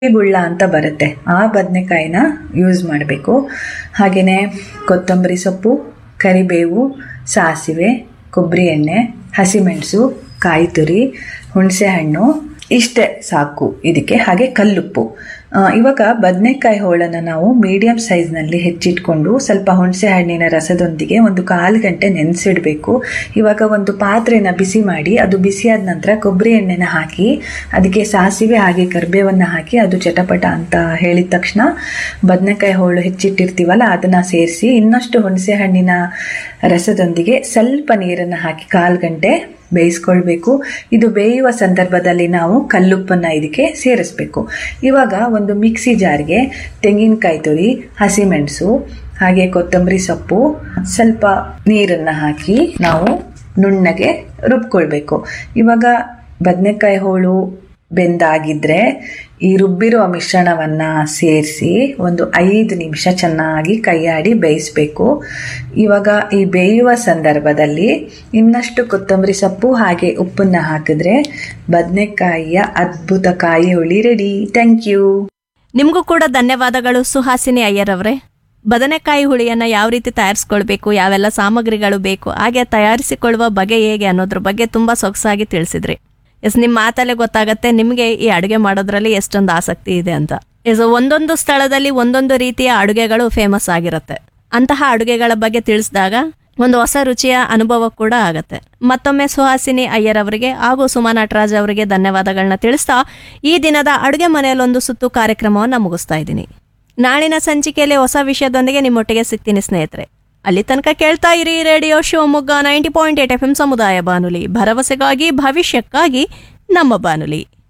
ಗುಳ್ಳ ಅಂತ ಬರುತ್ತೆ ಆ ಬದನೆಕಾಯಿನ ಯೂಸ್ ಮಾಡಬೇಕು ಹಾಗೆಯೇ ಕೊತ್ತಂಬರಿ ಸೊಪ್ಪು ಕರಿಬೇವು ಸಾಸಿವೆ ಕೊಬ್ಬರಿ ಎಣ್ಣೆ ಹಸಿಮೆಣಸು ಕಾಯಿ ತುರಿ ಹುಣಸೆ ಹಣ್ಣು ಇಷ್ಟೇ ಸಾಕು ಇದಕ್ಕೆ ಹಾಗೆ ಕಲ್ಲುಪ್ಪು ಆ, ಇವಾಗ ಬದನೆಕಾಯಿ ಹೋಳನ್ನು ನಾವು ಮೀಡಿಯಂ ಸೈಜ್ನಲ್ಲಿ ಹೆಚ್ಚಿಟ್ಕೊಂಡು ಸ್ವಲ್ಪ ಹುಣಸೆ ಹಣ್ಣಿನ ರಸದೊಂದಿಗೆ ಒಂದು ಕಾಲು ಗಂಟೆ ನೆನೆಸಿಡಬೇಕು ಇವಾಗ ಒಂದು ಪಾತ್ರೆನ ಬಿಸಿ ಮಾಡಿ ಅದು ಬಿಸಿಯಾದ ನಂತರ ಕೊಬ್ಬರಿ ಎಣ್ಣೆನ ಹಾಕಿ ಅದಕ್ಕೆ ಸಾಸಿವೆ ಹಾಗೆ ಕರಿಬೇವನ್ನು ಹಾಕಿ ಅದು ಚಟಪಟ ಅಂತ ಹೇಳಿದ ತಕ್ಷಣ ಬದನೆಕಾಯಿ ಹೋಳು ಹೆಚ್ಚಿಟ್ಟಿರ್ತೀವಲ್ಲ ಅದನ್ನು ಸೇರಿಸಿ ಇನ್ನಷ್ಟು ಹುಣಸೆ ಹಣ್ಣಿನ ರಸದೊಂದಿಗೆ ಸ್ವಲ್ಪ ನೀರನ್ನು ಹಾಕಿ ಕಾಲು ಗಂಟೆ ಬೇಯಿಸ್ಕೊಳ್ಬೇಕು ಇದು ಬೇಯುವ ಸಂದರ್ಭದಲ್ಲಿ ನಾವು ಕಲ್ಲುಪ್ಪನ್ನು ಇದಕ್ಕೆ ಸೇರಿಸ್ಬೇಕು ಇವಾಗ ಒಂದು ಮಿಕ್ಸಿ ಜಾರ್ಗೆ ತೆಂಗಿನಕಾಯಿ ತುರಿ ಹಸಿಮೆಣಸು ಹಾಗೆ ಕೊತ್ತಂಬರಿ ಸೊಪ್ಪು ಸ್ವಲ್ಪ ನೀರನ್ನು ಹಾಕಿ ನಾವು ನುಣ್ಣಗೆ ರುಬ್ಕೊಳ್ಬೇಕು ಇವಾಗ ಬದನೆಕಾಯಿ ಹೋಳು ಬೆಂದಾಗಿದ್ರೆ ಈ ರುಬ್ಬಿರುವ ಮಿಶ್ರಣವನ್ನು ಸೇರಿಸಿ ಒಂದು ಐದು ನಿಮಿಷ ಚೆನ್ನಾಗಿ ಕೈಯಾಡಿ ಬೇಯಿಸಬೇಕು ಇವಾಗ ಈ ಬೇಯುವ ಸಂದರ್ಭದಲ್ಲಿ ಇನ್ನಷ್ಟು ಕೊತ್ತಂಬರಿ ಸೊಪ್ಪು ಹಾಗೆ ಉಪ್ಪನ್ನು ಹಾಕಿದ್ರೆ ಬದನೆಕಾಯಿಯ ಅದ್ಭುತ ಕಾಯಿ ಹುಳಿ ರೆಡಿ ಥ್ಯಾಂಕ್ ಯು ನಿಮಗೂ ಕೂಡ ಧನ್ಯವಾದಗಳು ಸುಹಾಸಿನಿ ಅಯ್ಯರವ್ರೆ ಬದನೆಕಾಯಿ ಹುಳಿಯನ್ನು ಯಾವ ರೀತಿ ತಯಾರಿಸ್ಕೊಳ್ಬೇಕು ಯಾವೆಲ್ಲ ಸಾಮಗ್ರಿಗಳು ಬೇಕು ಹಾಗೆ ತಯಾರಿಸಿಕೊಳ್ಳುವ ಬಗೆ ಹೇಗೆ ಅನ್ನೋದ್ರ ಬಗ್ಗೆ ತುಂಬ ಸೊಗಸಾಗಿ ತಿಳಿಸಿದ್ರಿ ಎಸ್ ನಿಮ್ಮ ಮಾತಲ್ಲೇ ಗೊತ್ತಾಗತ್ತೆ ನಿಮಗೆ ಈ ಅಡುಗೆ ಮಾಡೋದ್ರಲ್ಲಿ ಎಷ್ಟೊಂದು ಆಸಕ್ತಿ ಇದೆ ಅಂತ ಎಸ್ ಒಂದೊಂದು ಸ್ಥಳದಲ್ಲಿ ಒಂದೊಂದು ರೀತಿಯ ಅಡುಗೆಗಳು ಫೇಮಸ್ ಆಗಿರುತ್ತೆ ಅಂತಹ ಅಡುಗೆಗಳ ಬಗ್ಗೆ ತಿಳಿಸಿದಾಗ ಒಂದು ಹೊಸ ರುಚಿಯ ಅನುಭವ ಕೂಡ ಆಗತ್ತೆ ಮತ್ತೊಮ್ಮೆ ಸುಹಾಸಿನಿ ಅಯ್ಯರ್ ಅವರಿಗೆ ಹಾಗೂ ಸುಮಾ ನಟರಾಜ್ ಅವರಿಗೆ ಧನ್ಯವಾದಗಳನ್ನ ತಿಳಿಸ್ತಾ ಈ ದಿನದ ಅಡುಗೆ ಮನೆಯಲ್ಲೊಂದು ಸುತ್ತು ಕಾರ್ಯಕ್ರಮವನ್ನು ಮುಗಿಸ್ತಾ ಇದ್ದೀನಿ ನಾಳಿನ ಸಂಚಿಕೆಯಲ್ಲಿ ಹೊಸ ವಿಷಯದೊಂದಿಗೆ ನಿಮ್ಮೊಟ್ಟಿಗೆ ಸಿಗ್ತೀನಿ ಸ್ನೇಹಿತರೆ ಅಲ್ಲಿ ತನಕ ಕೇಳ್ತಾ ಇರಿ radio Shivamogga ninety point eight F M ಸಮುದಾಯ ಬಾನುಲಿ ಭರವಸೆಗಾಗಿ ಭವಿಷ್ಯಕ್ಕಾಗಿ ನಮ್ಮ ಬಾನುಲಿ